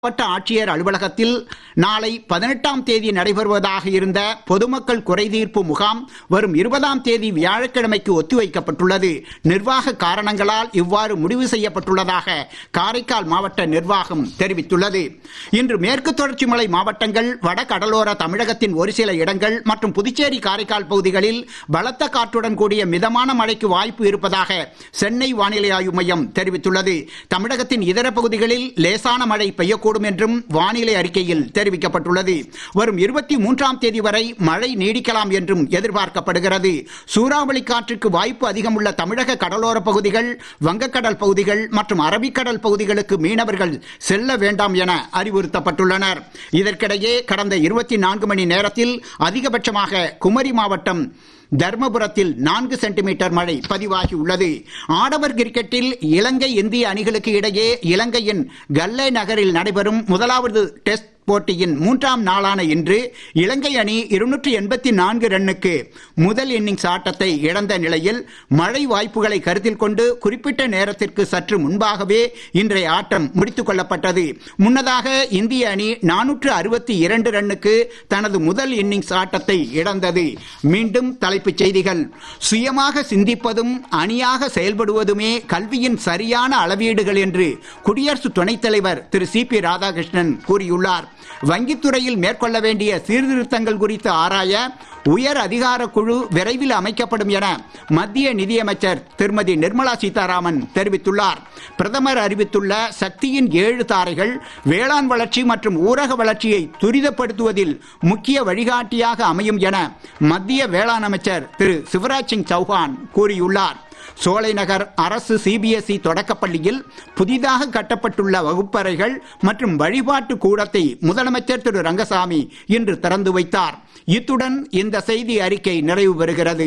மாவட்ட ஆட்சியர் அலுவலகத்தில் நாளை பதினெட்டாம் தேதி நடைபெறுவதாக இருந்த பொதுமக்கள் குறைதீர்ப்பு முகாம் வரும் இருபதாம் தேதி வியாழக்கிழமைக்கு ஒத்திவைக்கப்பட்டுள்ளது நிர்வாக காரணங்களால் இவ்வாறு முடிவு செய்யப்பட்டுள்ளதாக காரைக்கால் மாவட்ட நிர்வாகம் தெரிவித்துள்ளது இன்று மேற்கு தொடர்ச்சி மலை மாவட்டங்கள் வட கடலோர தமிழகத்தின் ஒரு சில இடங்கள் மற்றும் புதுச்சேரி காரைக்கால் பகுதிகளில் பலத்த காற்றுடன் கூடிய மிதமான மழைக்கு வாய்ப்பு இருப்பதாக சென்னை வானிலை ஆய்வு மையம் தெரிவித்துள்ளது தமிழகத்தின் இதர பகுதிகளில் லேசான மழை பெய்யக்கூடும் என்றும் வானிலை அறிக்கையில் தெரிவிக்கப்பட்டுள்ளது வரும் இருபத்தி மூன்றாம் தேதி வரை மழை நீடிக்கலாம் என்றும் எதிர்பார்க்கப்படுகிறது சூறாவளி காற்றுக்கு வாய்ப்பு அதிகம் உள்ள தமிழக கடலோர பகுதிகள் வங்கக்கடல் பகுதிகள் மற்றும் அரபிக்கடல் பகுதிகளுக்கு மீனவர்கள் செல்ல வேண்டாம் என அறிவுறுத்தப்பட்டுள்ளனர் இதற்கிடையே கடந்த இருபத்தி நான்கு மணி நேரத்தில் அதிகபட்சமாக குமரி மாவட்டம் தர்மபுரத்தில் நான்கு சென்டிமீட்டர் மழை பதிவாகி உள்ளது ஆடவர் கிரிக்கெட்டில் இலங்கை இந்திய அணிகளுக்கு இடையே இலங்கையின் கல்லே நகரில் நடைபெறும் முதலாவது டெஸ்ட் போட்டியின் மூன்றாம் நாளான இன்று இலங்கை அணி இருநூற்றி எண்பத்தி நான்கு ரன்னுக்கு முதல் இன்னிங்ஸ் ஆட்டத்தை இழந்த நிலையில் மழை வாய்ப்புகளை கருத்தில் கொண்டு குறிப்பிட்ட நேரத்திற்கு சற்று முன்பாகவே இன்றைய ஆட்டம் முடித்துக் கொள்ளப்பட்டது முன்னதாக இந்திய அணி நானூற்று அறுபத்தி இரண்டு ரன்னுக்கு தனது முதல் இன்னிங்ஸ் ஆட்டத்தை இழந்தது மீண்டும் தலைப்புச் செய்திகள் சுயமாக சிந்திப்பதும் அணியாக செயல்படுவதுமே கல்வியின் சரியான அளவீடுகள் என்று குடியரசு துணைத் தலைவர் திரு சி பி ராதாகிருஷ்ணன் கூறியுள்ளார் வங்கித்துறையில் மேற்கொள்ள வேண்டிய சீர்திருத்தங்கள் குறித்து ஆராய உயர் அதிகார குழு விரைவில் அமைக்கப்படும் என மத்திய நிதியமைச்சர் திருமதி நிர்மலா சீதாராமன் தெரிவித்துள்ளார் பிரதமர் அறிவித்துள்ள சக்தியின் ஏழு தாரைகள் வேளாண் வளர்ச்சி மற்றும் ஊரக வளர்ச்சியை துரிதப்படுத்துவதில் முக்கிய வழிகாட்டியாக அமையும் என மத்திய வேளாண் அமைச்சர் திரு சிவராஜ் சிங் சௌஹான் கூறியுள்ளார் சோலைநகர் அரசு சிபிஎஸ்இ தொடக்கப்பள்ளியில் புதிதாக கட்டப்பட்டுள்ள வகுப்பறைகள் மற்றும் வழிபாட்டு கூடத்தை முதலமைச்சர் திரு ரங்கசாமி இன்று திறந்து வைத்தார் இத்துடன் இந்த செய்தி அறிக்கை நிறைவு பெறுகிறது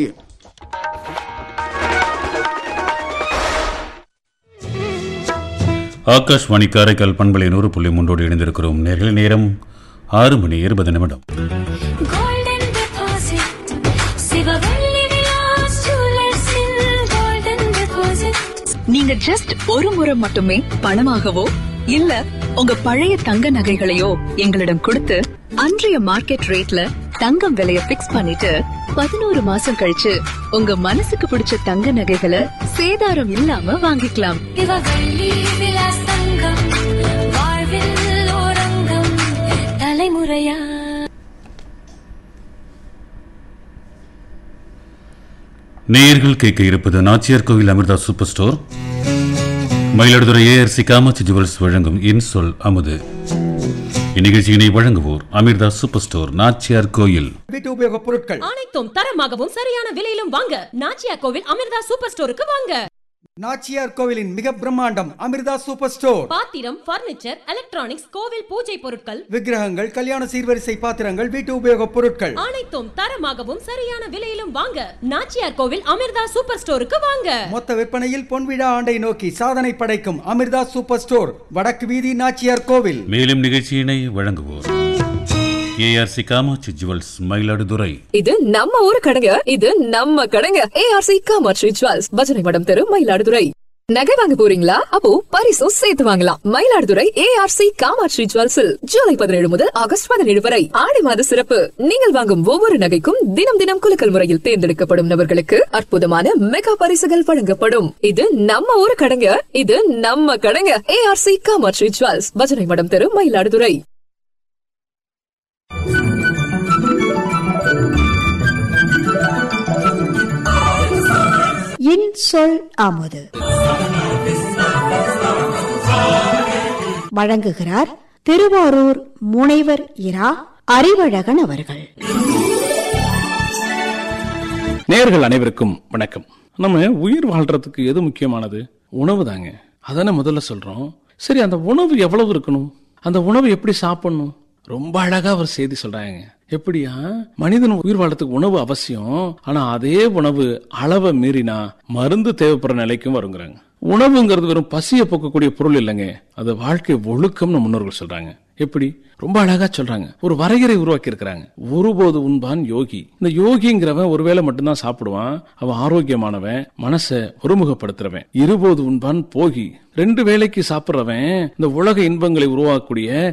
ஆகாஷ்வாணி காரைக்கால் பண்பலை நூறு புள்ளி மூன்றோடு இணைந்திருக்கிறோம் நேரில் நேரம் ஆறு மணி இருபது நிமிடம் Golden deposit, சிவவெள்ளி விலாஸ் ஜுவல்லர்ஸில் golden deposit. நீங்க ஜஸ்ட் ஒரு முறை மட்டுமே பணமாகவோ இல்ல உங்க பழைய தங்க நகைகளையோ எங்களிடம் கொடுத்து அன்றைய மார்க்கெட் ரேட்ல தங்கம் விலைய பிக்ஸ் பண்ணிட்டு பதினோரு மாசம் கழிச்சு உங்க மனசுக்கு பிடிச்ச தங்க நகைகளை சேதாரம் இல்லாம வாங்கிக்கலாம் சிவவெள்ளி விலாஸ் தங்கம், வாழ்வில் ஓரங்கம், தலைமுறையா நேயர்கள் கேட்க இருப்பது Nachiyar Kovil Amirtha super store Mayiladuthurai ARC Kamatchi jewels வழங்கும் இன்சொல் அமுது இந்நிகழ்ச்சியினை வழங்குவோர் அமிர்தா சூப்பர் ஸ்டோர் நாச்சியார் கோயில் வீட்டு உபயோகப் பொருட்கள் அனைத்தும் தரமாகவும் சரியான விலையிலும் வாங்க நாச்சியா கோவில் அமிர்தா சூப்பர் ஸ்டோருக்கு வாங்க நாச்சியார் கோவிலின் மிக பிரம்மாண்டம் அமிர்தா சூப்பர் ஸ்டோர் பாத்திரம் பர்னிச்சர் எலக்ட்ரானிக்ஸ் கோவில் பூஜை பொருட்கள் விக்கிரகங்கள் கல்யாண சீர்வரிசை பாத்திரங்கள் வீட்டு உபயோகப் பொருட்கள் அனைத்தும் தரமாகவும் சரியான விலையிலும் வாங்க நாச்சியார் கோவில் அமிர்தா சூப்பர் ஸ்டோருக்கு வாங்க மொத்த விற்பனையில் பொன்விழா ஆண்டை நோக்கி சாதனை படைக்கும் அமிர்தா சூப்பர் ஸ்டோர் வடக்கு வீதி நாச்சியார் கோவில் மேலும் நிகழ்ச்சியினை வழங்குவோர் ஏஆர்சி காமாட்சி ஜுவல்ஸ் மயிலாடுதுறை இது நம்ம ஊரு கடைங்க இது நம்ம கடைங்க ஏஆர்சி காமாட்சி ஜுவல்ஸ் பஜனை மடம் தெரு மயிலாடுதுறை நகை வாங்க போறீங்களா அப்போ பரிசும் சேர்த்து வாங்கலாம் மயிலாடுதுறை ஏஆர்சி காமாட்சி ஜுவல்ஸில் ஜூலை பதினேழு முதல் ஆகஸ்ட் பதினேழு வரை ஆடி மாத சிறப்பு நீங்கள் வாங்கும் ஒவ்வொரு நகைக்கும் தினம் தினம் குலுக்கல் முறையில் தேர்ந்தெடுக்கப்படும் நபர்களுக்கு அற்புதமான மெகா பரிசுகள் வழங்கப்படும் இது நம்ம ஊரு கடைங்க இது நம்ம கடைங்க ஏஆர்சி காமாட்சி ஜுவல்ஸ் பஜனை மடம் தெரு மயிலாடுதுறை இன் சொல் அமுது வழங்குகிறார் திருவாரூர் முனைவர் இரா அறிவழகன் அவர்கள் நேர்கள் அனைவருக்கும் வணக்கம் நம்ம உயிர் வாழ்றதுக்கு எது முக்கியமானது உணவு தாங்க அதானே முதல்ல சொல்றோம் சரி அந்த உணவு எவ்வளவு இருக்கணும் அந்த உணவு எப்படி சாப்பிடணும் ரொம்ப அழகா ஒரு செய்தி சொல்றாங்க எப்படியா மனிதன் உயிர் வாழ்றதுக்கு உணவு அவசியம் ஆனா அதே உணவு அளவை மீறினா மருந்து தேவைப்படுற நிலைக்கும் வருங்கிறாங்க உணவுங்கிறது வெறும் பசியை போக்கக்கூடிய பொருள் இல்லைங்க அது வாழ்க்கை ஒழுக்கம்னு முன்னோர்கள் சொல்றாங்க எப்படி ரொம்ப அழகா சொல்றாங்க ஒரு வரையறை உருவாக்கி இருக்கிறாங்க ஒருபோது உண்பான் யோகி இந்த யோகிங்கிறவன் ஒருவேளை மட்டும்தான் சாப்பிடுவான் அவன் ஆரோக்கியமானவன் மனசை ஒருமுகப்படுத்துறவன் இருபோது உண்பான் போகி ரெண்டு வேளைக்கு சாப்பிடுறவன் இந்த உலக இன்பங்களை உருவாக்கக்கூடிய